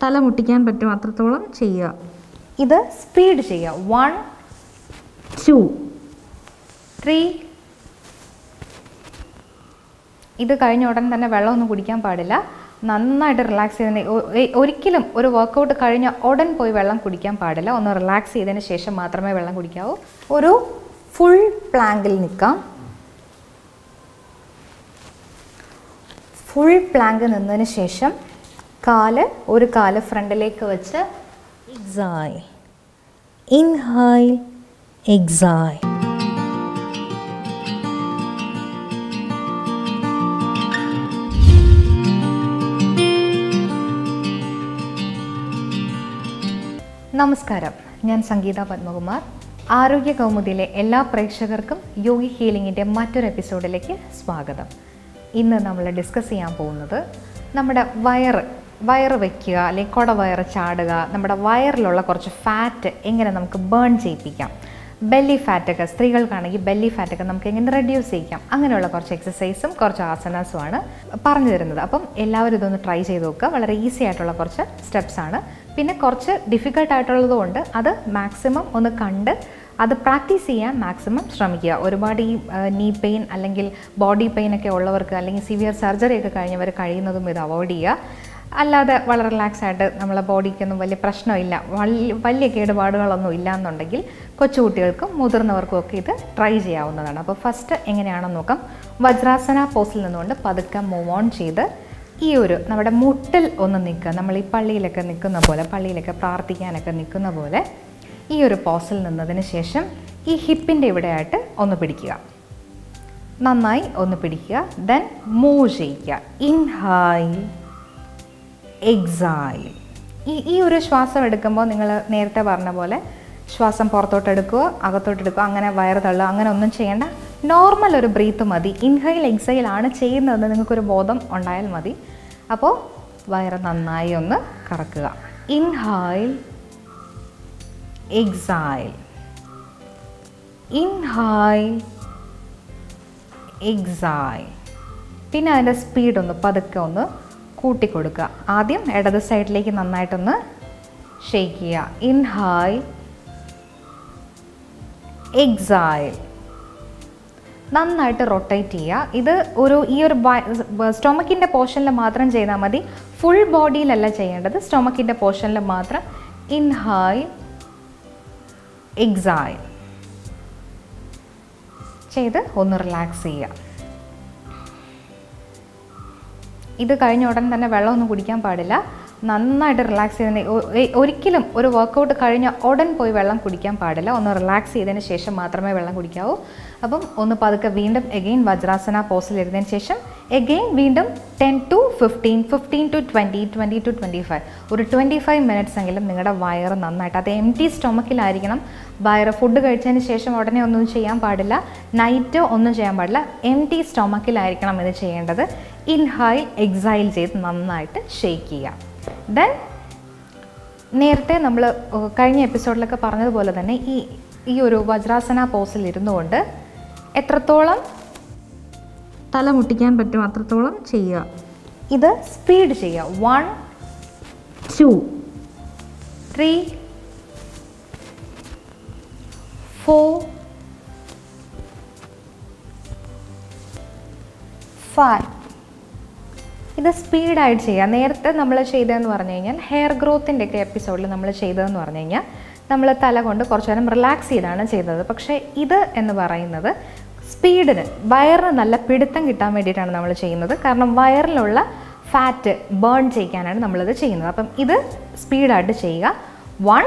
തല മുട്ടിക്കാൻ പറ്റും അത്രത്തോളം ചെയ്യുക ഇത് സ്പീഡ് ചെയ്യുക വൺ ടു ത്രീ ഇത് കഴിഞ്ഞ ഉടൻ തന്നെ വെള്ളമൊന്നും കുടിക്കാൻ പാടില്ല നന്നായിട്ട് റിലാക്സ് ചെയ്തതിന് ഒ- ഒ- ഒരിക്കലും ഒരു വർക്കൗട്ട് കഴിഞ്ഞ ഉടൻ പോയി വെള്ളം കുടിക്കാൻ പാടില്ല ഒന്ന് റിലാക്സ് ചെയ്തതിന് ശേഷം മാത്രമേ വെള്ളം കുടിക്കാവൂ ഒരു ഫുൾ പ്ലാങ്കിൽ നിൽക്കാം ഫുൾ പ്ലാങ്ക് നിന്നതിന് ശേഷം കാല് ഒരു കാല് ഫ്രണ്ടിലേക്ക് വെച്ച് എക്സായ് ഇൻഹൈൽ എക്സായ് നമസ്കാരം ഞാൻ സംഗീത പത്മകുമാർ ആരോഗ്യ കൗമുദിയിലെ എല്ലാ പ്രേക്ഷകർക്കും യോഗി ഹീലിംഗിൻ്റെ മറ്റൊരു എപ്പിസോഡിലേക്ക് സ്വാഗതം ഇന്ന് നമ്മൾ ഡിസ്കസ് ചെയ്യാൻ പോകുന്നത് നമ്മുടെ വയറ് വയറ് വയ്ക്കുക അല്ലെങ്കിൽ കുട വയറ് ചാടുക നമ്മുടെ വയറിലുള്ള കുറച്ച് ഫാറ്റ് എങ്ങനെ നമുക്ക് ബേൺ ചെയ്യിപ്പിക്കാം ബെല്ലി ഫാറ്റൊക്കെ സ്ത്രീകൾക്കാണെങ്കിൽ ബെല്ലി ഫാറ്റൊക്കെ നമുക്ക് എങ്ങനെ റെഡ്യൂസ് ചെയ്യിക്കാം അങ്ങനെയുള്ള കുറച്ച് എക്സസൈസും കുറച്ച് ആസനാസുമാണ് പറഞ്ഞു തരുന്നത് അപ്പം എല്ലാവരും ഇതൊന്ന് ട്രൈ ചെയ്ത് നോക്കുക വളരെ ഈസി ആയിട്ടുള്ള കുറച്ച് സ്റ്റെപ്സ് ആണ് പിന്നെ കുറച്ച് ഡിഫിക്കൽട്ട് ആയിട്ടുള്ളത് കൊണ്ട് അത് മാക്സിമം ഒന്ന് കണ്ട് അത് പ്രാക്ടീസ് ചെയ്യാൻ മാക്സിമം ശ്രമിക്കുക ഒരുപാട് ഈ നീ പെയിൻ അല്ലെങ്കിൽ ബോഡി പെയിൻ ഒക്കെ ഉള്ളവർക്ക് അല്ലെങ്കിൽ സിവിയർ സർജറി ഒക്കെ കഴിഞ്ഞവർ കഴിയുന്നതും ഇത് അവോയ്ഡ് ചെയ്യുക അല്ലാതെ വളരെ റിലാക്സ് ആയിട്ട് നമ്മളെ ബോഡിക്കൊന്നും വലിയ പ്രശ്നമില്ല വലിയ വലിയ കേടുപാടുകളൊന്നും ഇല്ല എന്നുണ്ടെങ്കിൽ കൊച്ചുകുട്ടികൾക്കും മുതിർന്നവർക്കും ഒക്കെ ഇത് ട്രൈ ചെയ്യാവുന്നതാണ് അപ്പോൾ ഫസ്റ്റ് എങ്ങനെയാണെന്ന് നോക്കാം വജ്രാസന പോസിൽ നിന്നുകൊണ്ട് പതുക്കെ മൂവ് ഓൺ ചെയ്ത് ഈ ഒരു നമ്മുടെ മുട്ടിൽ ഒന്ന് നിൽക്കുക നമ്മൾ ഈ പള്ളിയിലൊക്കെ നിൽക്കുന്ന പോലെ പള്ളിയിലൊക്കെ പ്രാർത്ഥിക്കാനൊക്കെ നിൽക്കുന്ന പോലെ ഈ ഒരു പോസിൽ നിന്നതിന് ശേഷം ഈ ഹിപ്പിൻ്റെ ഇവിടെയായിട്ട് ഒന്ന് പിടിക്കുക നന്നായി ഒന്ന് പിടിക്കുക ദെൻ മൂവ് ചെയ്യിക്കുക ഇൻഹൈൽ എക്സൈൽ ഈ ഈ ഒരു ശ്വാസം എടുക്കുമ്പോൾ നിങ്ങൾ നേരത്തെ പറഞ്ഞ പോലെ ശ്വാസം പുറത്തോട്ട് എടുക്കുക അകത്തോട്ട് എടുക്കുക അങ്ങനെ വയറ് തള്ളുക അങ്ങനെ ഒന്നും ചെയ്യേണ്ട നോർമൽ ഒരു ബ്രീത്ത് മതി ഇൻഹൈൽ എക്സൈൽ ആണ് ചെയ്യുന്നതെന്ന് നിങ്ങൾക്കൊരു ബോധം ഉണ്ടായാൽ മതി അപ്പോൾ വയറ് നന്നായി ഒന്ന് കറക്കുക ഇൻഹൈൽ എക്സൈൽ ഇൻഹൈൽ എക്സൈൽ പിന്നെ അതിൻ്റെ സ്പീഡ് ഒന്ന് പതുക്കെ ഒന്ന് കൂട്ടിക്കൊടുക്കുക ആദ്യം ഇടത് സൈഡിലേക്ക് നന്നായിട്ടൊന്ന് ഷെയ്ക്ക് ചെയ്യുക ഇൻഹൈൽ എക്സൈൽ നന്നായിട്ട് റൊട്ടേറ്റ് ചെയ്യുക ഇത് ഒരു ഈ ഒരു സ്റ്റൊമക്കിൻ്റെ പോർഷനിൽ മാത്രം ചെയ്താൽ മതി ഫുൾ ബോഡിയിലല്ല ചെയ്യേണ്ടത് സ്റ്റൊമക്കിൻ്റെ പോർഷനിൽ മാത്രം ഇൻഹൈൽ എക്സൈൽ ചെയ്ത് ഒന്ന് റിലാക്സ് ചെയ്യുക ഇത് കഴിഞ്ഞ ഉടൻ തന്നെ വെള്ളമൊന്നും കുടിക്കാൻ പാടില്ല നന്നായിട്ട് റിലാക്സ് ചെയ്തതിന് ഒ- ഒ- ഒരിക്കലും ഒരു വർക്കൗട്ട് കഴിഞ്ഞ ഉടൻ പോയി വെള്ളം കുടിക്കാൻ പാടില്ല ഒന്ന് റിലാക്സ് ചെയ്തതിന് ശേഷം മാത്രമേ വെള്ളം കുടിക്കാവൂ അപ്പം ഒന്ന് പതുക്കെ വീണ്ടും എഗെയിൻ വജ്രാസന പോസിൽ ഇരുന്നതിന് ശേഷം എഗെയിൻ വീണ്ടും ten to fifteen fifteen to twenty twenty to twenty five ഒരു ട്വൻറ്റി ഫൈവ് മിനിറ്റ്സ് എങ്കിലും നിങ്ങളുടെ വയറ് നന്നായിട്ട് അത് എം ടി സ്റ്റൊമക്കിലായിരിക്കണം വയറ് ഫുഡ് കഴിച്ചതിന് ശേഷം ഉടനെ ഒന്നും ചെയ്യാൻ പാടില്ല നൈറ്റ് ഒന്നും ചെയ്യാൻ പാടില്ല എം ടി സ്റ്റൊമക്കിലായിരിക്കണം ഇത് ചെയ്യേണ്ടത് ഇൻഹൈൽ എക്സൈൽ ചെയ്ത് നന്നായിട്ട് ഷെയ്ക്ക് ചെയ്യാം ദെൻ നേരത്തെ നമ്മൾ കഴിഞ്ഞ എപ്പിസോഡിലൊക്കെ പറഞ്ഞതുപോലെ തന്നെ ഈ ഈ ഒരു വജ്രാസന പോസിൽ ഇരുന്നുകൊണ്ട് എത്രത്തോളം തല മുട്ടിക്കാൻ പറ്റും അത്രത്തോളം ചെയ്യുക ഇത് സ്പീഡ് ചെയ്യുക one two three four five ഇത് സ്പീഡായിട്ട് ചെയ്യുക നേരത്തെ നമ്മൾ ചെയ്തതെന്ന് പറഞ്ഞു കഴിഞ്ഞാൽ ഹെയർ ഗ്രോത്തിൻ്റെ ഒക്കെ എപ്പിസോഡിൽ നമ്മൾ ചെയ്തതെന്ന് പറഞ്ഞു കഴിഞ്ഞാൽ നമ്മൾ തല കൊണ്ട് കുറച്ച് നേരം റിലാക്സ് ചെയ്താണ് ചെയ്തത് പക്ഷേ ഇത് എന്ന് പറയുന്നത് സ്പീഡിന് വയറിന് നല്ല പിടുത്തം കിട്ടാൻ വേണ്ടിയിട്ടാണ് നമ്മൾ ചെയ്യുന്നത് കാരണം വയറിലുള്ള ഫാറ്റ് ബേൺ ചെയ്യിക്കാനാണ് നമ്മളിത് ചെയ്യുന്നത് അപ്പം ഇത് സ്പീഡായിട്ട് ചെയ്യുക വൺ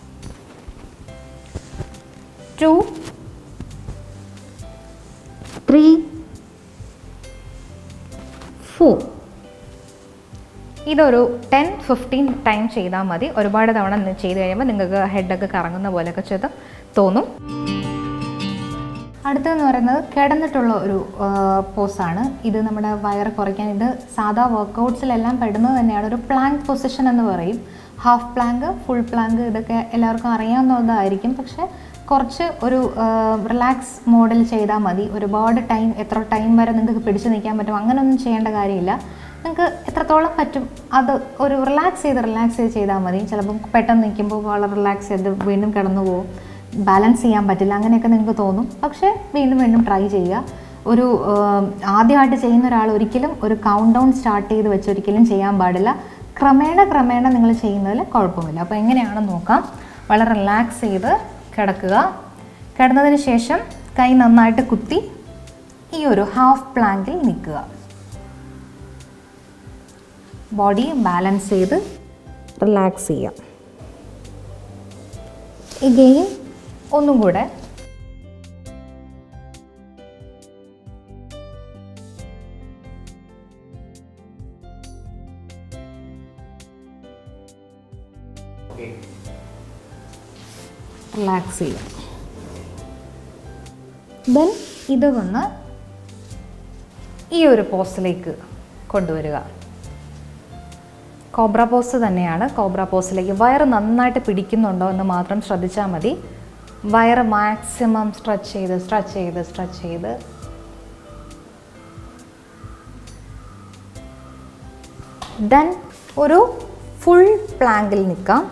ടു ത്രീ ഫോർ ഇതൊരു ടെൻ ഫിഫ്റ്റീൻ ടൈം ചെയ്താൽ മതി ഒരുപാട് തവണ നി- ചെയ്ത് കഴിയുമ്പോൾ നിങ്ങൾക്ക് ഹെഡൊക്കെ കറങ്ങുന്ന പോലെയൊക്കെ ചെയ്ത് തോന്നും അടുത്തതെന്ന് പറയുന്നത് കിടന്നിട്ടുള്ള ഒരു പോസാണ് ഇത് നമ്മുടെ വയറ് കുറയ്ക്കാൻ ഇത് സാധാ വർക്കൗട്ട്സിലെല്ലാം പെടുന്നത് തന്നെയാണ് ഒരു പ്ലാങ്ക് പൊസിഷൻ എന്ന് പറയും ഹാഫ് പ്ലാങ്ക് ഫുൾ പ്ലാങ്ക് ഇതൊക്കെ എല്ലാവർക്കും അറിയാവുന്നതായിരിക്കും പക്ഷേ കുറച്ച് ഒരു റിലാക്സ് മോഡിൽ ചെയ്താൽ മതി ഒരുപാട് ടൈം എത്ര ടൈം വരെ നിങ്ങൾക്ക് പിടിച്ചു നിൽക്കാൻ പറ്റും അങ്ങനെയൊന്നും ചെയ്യേണ്ട കാര്യമില്ല നിങ്ങൾക്ക് എത്രത്തോളം പറ്റും അത് ഒരു റിലാക്സ് ചെയ്ത് റിലാക്സ് ചെയ്ത് ചെയ്താൽ മതി ചിലപ്പം പെട്ടെന്ന് നിൽക്കുമ്പോൾ വളരെ റിലാക്സ് ചെയ്ത് വീണ്ടും കിടന്നു പോകും ബാലൻസ് ചെയ്യാൻ പറ്റില്ല അങ്ങനെയൊക്കെ നിങ്ങൾക്ക് തോന്നും പക്ഷേ വീണ്ടും വീണ്ടും ട്രൈ ചെയ്യുക ഒരു ആം, ആദ്യമായിട്ട് ചെയ്യുന്ന ഒരാൾ ഒരിക്കലും ഒരു കൗണ്ട് ഡൗൺ സ്റ്റാർട്ട് ചെയ്ത് വെച്ച് ഒരിക്കലും ചെയ്യാൻ പാടില്ല ക്രമേണ ക്രമേണ നിങ്ങൾ ചെയ്യുന്നതിൽ കുഴപ്പമില്ല അപ്പോൾ എങ്ങനെയാണെന്ന് നോക്കാം വളരെ റിലാക്സ് ചെയ്ത് കിടക്കുക കിടന്നതിന് ശേഷം കൈ നന്നായിട്ട് കുത്തി ഈ ഒരു ഹാഫ് പ്ലാങ്കിൽ നിൽക്കുക ബോഡി ബാലൻസ് ചെയ്ത് റിലാക്സ് ചെയ്യാം എഗെയിൻ ഒന്നും കൂടെ റിലാക്സ് ചെയ്യാം ദെൻ ഇത് വന്ന് ഈ ഒരു പോസിലേക്ക് കൊണ്ടുവരിക കോബ്ര പോസ് തന്നെയാണ് കോബ്ര പോസിലേക്ക് വയറ് നന്നായിട്ട് പിടിക്കുന്നുണ്ടോ എന്ന് മാത്രം ശ്രദ്ധിച്ചാൽ മതി വയറ് മാക്സിമം സ്ട്രെച്ച് ചെയ്ത് സ്ട്രെച്ച് ചെയ്ത് സ്ട്രെച്ച് ചെയ്ത് ദെൻ ഒരു ഫുൾ പ്ലാങ്കിൽ നിൽക്കാം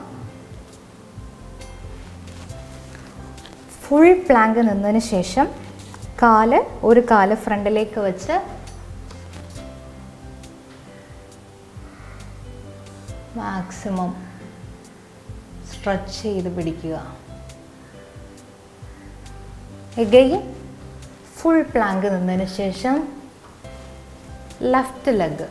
ഫുൾ പ്ലാങ്ക് നിന്നതിന് ശേഷം കാല് ഒരു കാല് ഫ്രണ്ടിലേക്ക് വെച്ച് മാക്സിമം സ്ട്രെച്ച് ചെയ്ത് പിടിക്കുക എഗെയിൻ ഫുൾ പ്ലാങ്ക് നിന്നതിന് ശേഷം left leg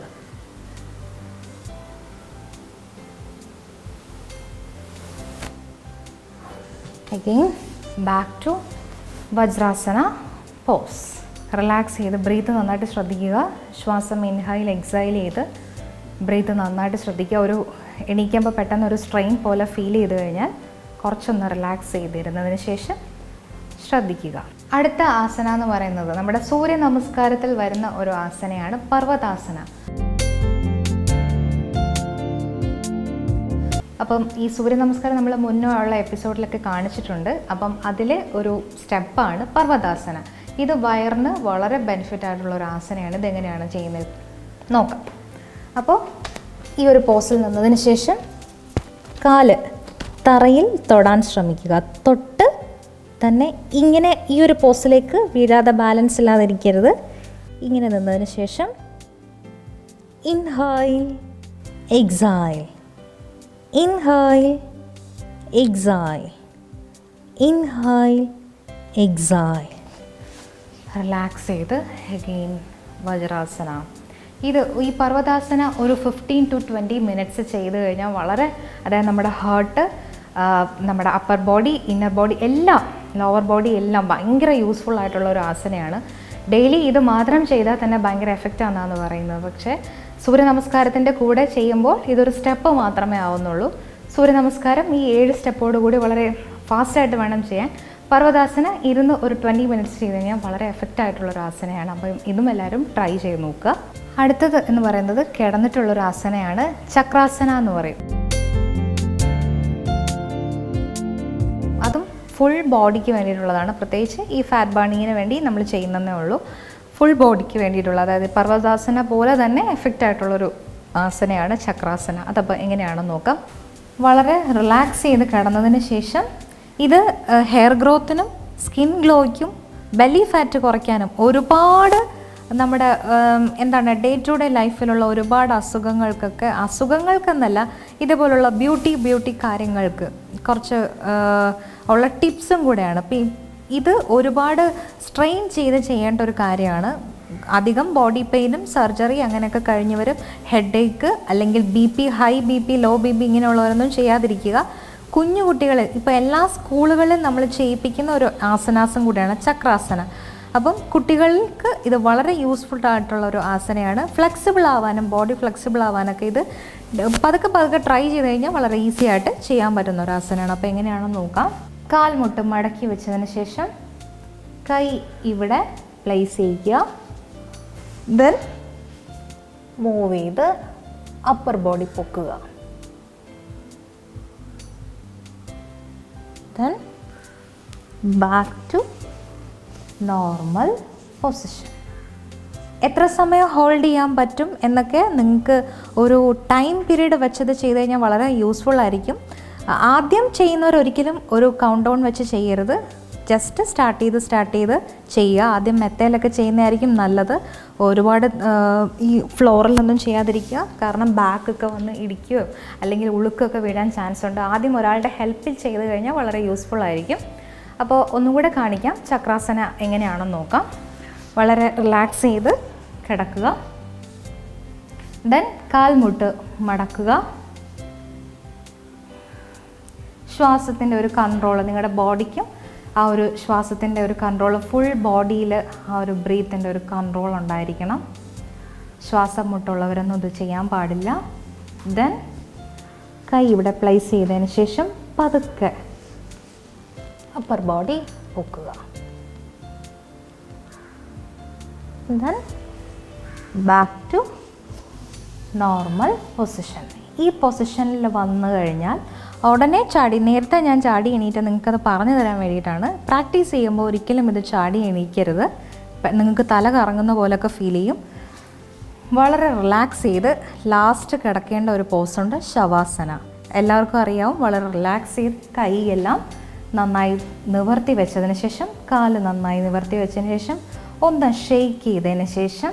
again back to Vajrasana pose relax ചെയ്ത് ബ്രീത്ത് നന്നായിട്ട് ശ്രദ്ധിക്കുക ശ്വാസം ഇൻഹൈൽ എക്സൈൽ ചെയ്ത് ബ്രീത്ത് നന്നായിട്ട് ശ്രദ്ധിക്കുക ഒരു എണീക്കുമ്പോൾ പെട്ടെന്ന് ഒരു സ്ട്രെയിൻ പോലെ ഫീൽ ചെയ്ത് കഴിഞ്ഞാൽ കുറച്ചൊന്ന് റിലാക്സ് ചെയ്തിരുന്നതിന് ശേഷം ശ്രദ്ധിക്കുക അടുത്ത ആസന എന്ന് പറയുന്നത് നമ്മുടെ സൂര്യ നമസ്കാരത്തിൽ വരുന്ന ഒരു ആസനയാണ് പർവ്വതാസന അപ്പം ഈ സൂര്യ നമസ്കാരം നമ്മൾ മുന്നേ ഉള്ള എപ്പിസോഡിലൊക്കെ കാണിച്ചിട്ടുണ്ട് അപ്പം അതിൽ ഒരു സ്റ്റെപ്പാണ് പർവ്വതാസന ഇത് വയറിന് വളരെ ബെനിഫിറ്റ് ആയിട്ടുള്ള ഒരു ആസനയാണ് ഇതെങ്ങനെയാണ് ചെയ്യുന്നത് നോക്കാം അപ്പോൾ ഈ ഒരു പോസിൽ നിന്നതിന് ശേഷം കാല് തറയിൽ തൊടാൻ ശ്രമിക്കുക തൊട്ട് തന്നെ ഇങ്ങനെ ഈ ഒരു പോസിലേക്ക് വീഴാതെ ബാലൻസ് ഇല്ലാതിരിക്കരുത് ഇങ്ങനെ നിന്നതിന് ശേഷം inhale exhale Inhale, exhale. Inhale, exhale. Relax ചെയ്ത് അഗെയിൻ വജ്രാസന ഇത് ഈ പർവ്വതാസന ഒരു ഫിഫ്റ്റീൻ ടു ട്വൻറ്റി മിനിറ്റ്സ് ചെയ്ത് കഴിഞ്ഞാൽ വളരെ അതായത് നമ്മുടെ ഹാർട്ട് നമ്മുടെ അപ്പർ ബോഡി ഇന്നർ ബോഡി എല്ലാം ലോവർ ബോഡി എല്ലാം ഭയങ്കര യൂസ്ഫുൾ ആയിട്ടുള്ള ഒരു ആസനയാണ് ഡെയിലി ഇത് മാത്രം ചെയ്താൽ തന്നെ ഭയങ്കര എഫക്റ്റ് ആണെന്നാണ് പറയുന്നത് പക്ഷേ സൂര്യ നമസ്കാരത്തിൻ്റെ കൂടെ ചെയ്യുമ്പോൾ ഇതൊരു സ്റ്റെപ്പ് മാത്രമേ ആവുന്നുള്ളൂ സൂര്യ നമസ്കാരം ഈ ഏഴ് സ്റ്റെപ്പോട് കൂടി വളരെ ഫാസ്റ്റായിട്ട് വേണം ചെയ്യാൻ പർവ്വതാസന ഇരുന്ന് ഒരു ട്വൻറ്റി മിനിറ്റ്സ് ചെയ്ത് കഴിഞ്ഞാൽ വളരെ എഫക്റ്റ് ആയിട്ടുള്ള ഒരു ആസനയാണ് അപ്പം ഇതും എല്ലാവരും ട്രൈ ചെയ്ത് നോക്കുക അടുത്തത് എന്ന് പറയുന്നത് കിടന്നിട്ടുള്ളൊരു ആസനയാണ് ചക്രാസന എന്ന് പറയും അതും ഫുൾ ബോഡിക്ക് വേണ്ടിയിട്ടുള്ളതാണ് പ്രത്യേകിച്ച് ഈ ഫാറ്റ് ബേണിങ്ങിന് വേണ്ടി നമ്മൾ ചെയ്യുന്നതേ ഉള്ളൂ ഫുൾ ബോഡിക്ക് വേണ്ടിയിട്ടുള്ള അതായത് പർവ്വതാസന പോലെ തന്നെ എഫക്റ്റ് ആയിട്ടുള്ളൊരു ആസനയാണ് ചക്രാസന അതപ്പോൾ എങ്ങനെയാണെന്ന് നോക്കാം വളരെ റിലാക്സ് ചെയ്ത് കിടന്നതിന് ശേഷം ഇത് ഹെയർ ഗ്രോത്തിനും സ്കിൻ ഗ്ലോയ്ക്കും ബെല്ലി ഫാറ്റ് കുറയ്ക്കാനും ഒരുപാട് നമ്മുടെ ഉം, എന്താണ് ഡേ ടു ഡേ ലൈഫിലുള്ള ഒരുപാട് അസുഖങ്ങൾക്കൊക്കെ അസുഖങ്ങൾക്കെന്നല്ല ഇതുപോലുള്ള ബ്യൂട്ടി ബ്യൂട്ടി കാര്യങ്ങൾക്ക് കുറച്ച് ആ, ഉള്ള ടിപ്സും കൂടെയാണ് ഇപ്പം ഈ- ഇത് ഒരുപാട് സ്ട്രെയിൻ ചെയ്ത് ചെയ്യേണ്ട ഒരു കാര്യമാണ് അധികം ബോഡി പെയിനും സർജറി അങ്ങനെയൊക്കെ കഴിഞ്ഞവർ ഹെഡ് ഏക്ക് അല്ലെങ്കിൽ B P high B P low B P ഇങ്ങനെയുള്ളവരൊന്നും ചെയ്യാതിരിക്കുക കുഞ്ഞു കുട്ടികളെ ഇപ്പോൾ എല്ലാ സ്കൂളുകളിലും നമ്മൾ ചെയ്യിപ്പിക്കുന്ന ഒരു ആസനാസം കൂടിയാണ് ചക്രാസന അപ്പം കുട്ടികൾക്ക് ഇത് വളരെ യൂസ്ഫുൾ ആയിട്ടുള്ള ഒരു ആസനയാണ് ഫ്ലെക്സിബിൾ ആവാനും ബോഡി ഫ്ലെക്സിബിൾ ആവാനൊക്കെ ഇത് പതുക്കെ പതുക്കെ ട്രൈ ചെയ്ത് കഴിഞ്ഞാൽ വളരെ ഈസി ആയിട്ട് ചെയ്യാൻ പറ്റുന്ന ഒരു ആസനയാണ് അപ്പോൾ എങ്ങനെയാണെന്ന് നോക്കാം കാൽമുട്ട് മടക്കി വെച്ചതിന് ശേഷം കൈ ഇവിടെ പ്ലേസ് ചെയ്യിക്കുക ദെൻ മൂവ് ചെയ്ത് അപ്പർ ബോഡി പൊക്കുക then back to normal position എത്ര സമയം ഹോൾഡ് ചെയ്യാൻ പറ്റും എന്നൊക്കെ നിങ്ങൾക്ക് ഒരു ടൈം പീരീഡ് വെച്ചത് ചെയ്ത് കഴിഞ്ഞാൽ വളരെ യൂസ്ഫുൾ ആയിരിക്കും ആ- ആദ്യം ചെയ്യുന്നവർ ഒരിക്കലും ഒരു കൗണ്ട് ഡൗൺ വെച്ച് ചെയ്യരുത് ജസ്റ്റ് സ്റ്റാർട്ട് ചെയ്ത് സ്റ്റാർട്ട് ചെയ്ത് ചെയ്യുക ആദ്യം മെത്തയിലൊക്കെ ചെയ്യുന്നതായിരിക്കും നല്ലത് ഒരുപാട് ആ, ഈ ഫ്ലോറിലൊന്നും ചെയ്യാതിരിക്കുക കാരണം ബാക്കൊക്കെ വന്ന് ഇടിക്കുകയോ അല്ലെങ്കിൽ ഉളുക്കൊക്കെ വീഴാൻ ചാൻസ് ഉണ്ട് ആദ്യം ഒരാളുടെ ഹെൽപ്പിൽ ചെയ്ത് കഴിഞ്ഞാൽ വളരെ യൂസ്ഫുൾ ആയിരിക്കും അപ്പോൾ ഒന്നും കൂടെ കാണിക്കാം ചക്രാസന എങ്ങനെയാണെന്ന് നോക്കാം വളരെ റിലാക്സ് ചെയ്ത് കിടക്കുക ദെൻ കാൽമുട്ട് മടക്കുക ശ്വാസത്തിൻ്റെ ഒരു കൺട്രോൾ നിങ്ങളുടെ ബോഡിക്കും ആ ഒരു ശ്വാസത്തിൻ്റെ ഒരു കൺട്രോൾ ഫുൾ ബോഡിയിൽ ആ ഒരു ബ്രീത്തിൻ്റെ ഒരു കൺട്രോൾ ഉണ്ടായിരിക്കണം ശ്വാസം മുട്ടുള്ളവരൊന്നും ഇത് ചെയ്യാൻ പാടില്ല ദെൻ കൈ ഇവിടെ പ്ലേസ് ചെയ്തതിന് ശേഷം പതുക്കെ അപ്പർ ബോഡി പൊക്കുക then back to normal position ഈ പൊസിഷനിൽ വന്നു കഴിഞ്ഞാൽ ഉടനെ ചാടി നേരത്തെ ഞാൻ ചാടി എണീറ്റ് നിങ്ങൾക്കത് പറഞ്ഞു തരാൻ വേണ്ടിയിട്ടാണ് പ്രാക്ടീസ് ചെയ്യുമ്പോൾ ഒരിക്കലും ഇത് ചാടി എണീക്കരുത് പ- നിങ്ങൾക്ക് തല കറങ്ങുന്ന പോലെയൊക്കെ ഫീൽ ചെയ്യും വളരെ റിലാക്സ് ചെയ്ത് ലാസ്റ്റ് കിടക്കേണ്ട ഒരു പോസുണ്ട് ശവാസന എല്ലാവർക്കും അറിയാവും വളരെ റിലാക്സ് ചെയ്ത് കൈയെല്ലാം നന്നായി നിവർത്തി വെച്ചതിന് ശേഷം കാല് നന്നായി നിവർത്തി വെച്ചതിന് ശേഷം ഒന്ന് ഷെയ്ക്ക് ചെയ്തതിന് ശേഷം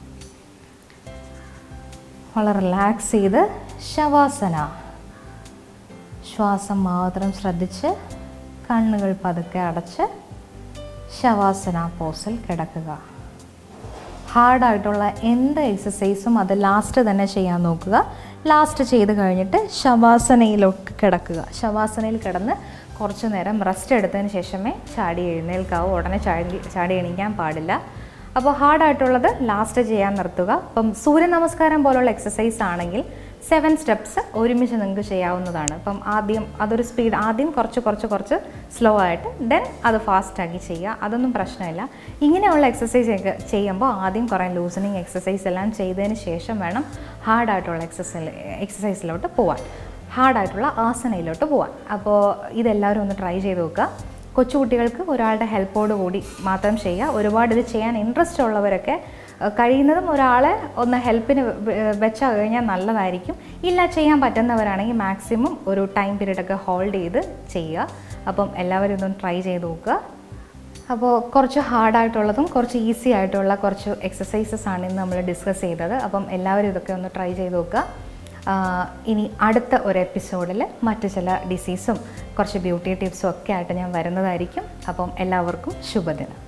വളരെ റിലാക്സ് ചെയ്ത് ശവാസന ശ്വാസം മാത്രം ശ്രദ്ധിച്ച് കണ്ണുകൾ പതുക്കെ അടച്ച് ശവാസന പോസിൽ കിടക്കുക ഹാർഡായിട്ടുള്ള എന്ത് എക്സസൈസും അത് ലാസ്റ്റ് തന്നെ ചെയ്യാൻ നോക്കുക ലാസ്റ്റ് ചെയ്ത് കഴിഞ്ഞിട്ട് ശവാസനയിലോട്ട് കിടക്കുക ശവാസനയിൽ കിടന്ന് കുറച്ച് നേരം റെസ്റ്റ് എടുത്തതിന് ശേഷമേ ചാടി എഴുന്നേൽക്കാവൂ ഉടനെ ചാടി ചാടി എണീക്കാൻ പാടില്ല അപ്പോൾ ഹാർഡായിട്ടുള്ളത് ലാസ്റ്റ് ചെയ്യാൻ നിർത്തുക അപ്പം സൂര്യ നമസ്കാരം പോലുള്ള എക്സസൈസ് ആണെങ്കിൽ സെവൻ സ്റ്റെപ്സ് ഒരുമിച്ച് നിങ്ങൾക്ക് ചെയ്യാവുന്നതാണ് അപ്പം ആദ്യം അതൊരു സ്പീഡ് ആദ്യം കുറച്ച് കുറച്ച് കുറച്ച് സ്ലോ ആയിട്ട് ദെൻ അത് ഫാസ്റ്റാക്കി ചെയ്യുക അതൊന്നും പ്രശ്നമില്ല ഇങ്ങനെയുള്ള എക്സസൈസ് ഒക്കെ ചെയ്യുമ്പോൾ ആദ്യം കുറേ ലൂസണിങ് എക്സസൈസ് എല്ലാം ചെയ്തതിന് ശേഷം വേണം ഹാർഡായിട്ടുള്ള എക്സസൈസ് എക്സസൈസിലോട്ട് പോവാൻ ഹാർഡായിട്ടുള്ള ആസനയിലോട്ട് പോവാൻ അപ്പോൾ ഇതെല്ലാവരും ഒന്ന് ട്രൈ ചെയ്ത് നോക്കുക കൊച്ചുകുട്ടികൾക്ക് ഒരാളുടെ ഹെൽപ്പോട് കൂടി മാത്രം ചെയ്യുക ഒരുപാട് ഇത് ചെയ്യാൻ ഇൻട്രസ്റ്റ് ഉള്ളവരൊക്കെ അഹ് കഴിയുന്നതും ഒരാളെ ഒന്ന് ഹെൽപ്പിന് വെച്ചാൽ കഴിഞ്ഞാൽ നല്ലതായിരിക്കും ഇല്ല ചെയ്യാൻ പറ്റുന്നവരാണെങ്കിൽ മാക്സിമം ഒരു ടൈം പീരീഡൊക്കെ ഹോൾഡ് ചെയ്ത് ചെയ്യുക അപ്പം എല്ലാവരും ഇതൊന്ന് ട്രൈ ചെയ്ത് നോക്കുക അപ്പോൾ കുറച്ച് ഹാർഡായിട്ടുള്ളതും കുറച്ച് ഈസി ആയിട്ടുള്ള കുറച്ച് എക്സസൈസസ് ആണ് ഇന്ന് നമ്മൾ ഡിസ്കസ് ചെയ്തത് അപ്പം എല്ലാവരും ഇതൊക്കെ ഒന്ന് ട്രൈ ചെയ്ത് നോക്കുക ആഹ് ഇനി അടുത്ത ഒരു എപ്പിസോഡിൽ മറ്റു ചില ഡിസീസും കുറച്ച് ബ്യൂട്ടി ടിപ്സും ഒക്കെ ആയിട്ട് ഞാൻ വരുന്നതായിരിക്കും അപ്പം എല്ലാവർക്കും ശുഭദിനം